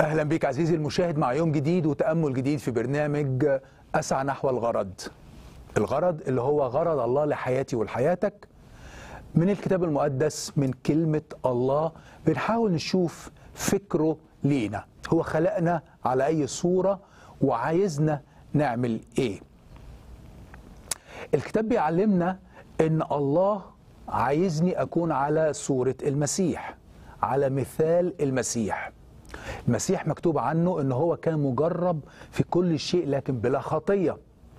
أهلا بك عزيزي المشاهد مع يوم جديد وتأمل جديد في برنامج أسعى نحو الغرض الغرض اللي هو غرض الله لحياتي ولحياتك من الكتاب المقدس من كلمة الله بنحاول نشوف فكره لينا هو خلقنا على أي صورة وعايزنا نعمل إيه الكتاب بيعلمنا ان الله عايزني اكون على صوره المسيح على مثال المسيح المسيح مكتوب عنه ان هو كان مجرب في كل شيء لكن بلا خطيه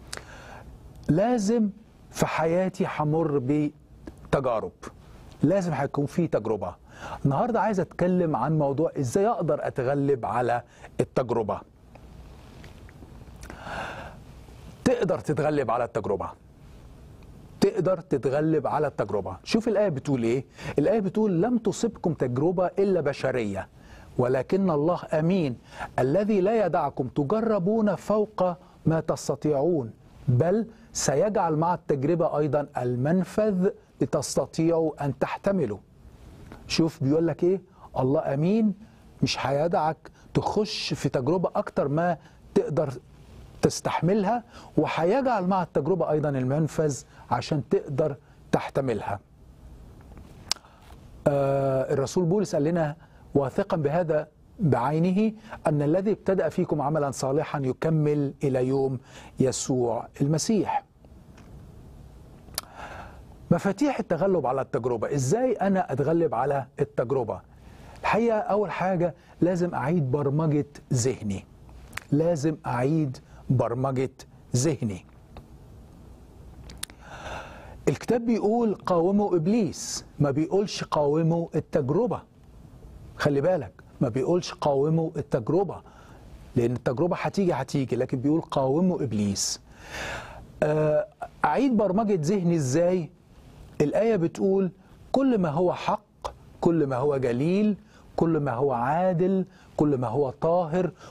لازم في حياتي همر بتجارب لازم هيكون في تجربه النهارده عايز اتكلم عن موضوع ازاي اقدر اتغلب على التجربه تقدر تتغلب على التجربه تقدر تتغلب على التجربة شوف الآية بتقول إيه الآية بتقول لم تصبكم تجربة إلا بشرية ولكن الله أمين الذي لا يدعكم تجربون فوق ما تستطيعون بل سيجعل مع التجربة أيضا المنفذ لتستطيعوا أن تحتملوا شوف بيقول لك إيه الله أمين مش هيدعك تخش في تجربة أكتر ما تقدر تستحملها وهيجعل مع التجربة أيضا المنفذ عشان تقدر تحتملها آه الرسول بولس قال لنا واثقا بهذا بعينه أن الذي ابتدأ فيكم عملا صالحا يكمل إلى يوم يسوع المسيح مفاتيح التغلب على التجربة إزاي أنا أتغلب على التجربة الحقيقة أول حاجة لازم أعيد برمجة ذهني لازم أعيد برمجة ذهني الكتاب بيقول قاوموا إبليس ما بيقولش قاوموا التجربة خلي بالك ما بيقولش قاوموا التجربة لأن التجربة هتيجي هتيجي لكن بيقول قاوموا إبليس أعيد برمجة ذهني إزاي الآية بتقول كل ما هو حق كل ما هو جليل كل ما هو عادل كل ما هو طاهر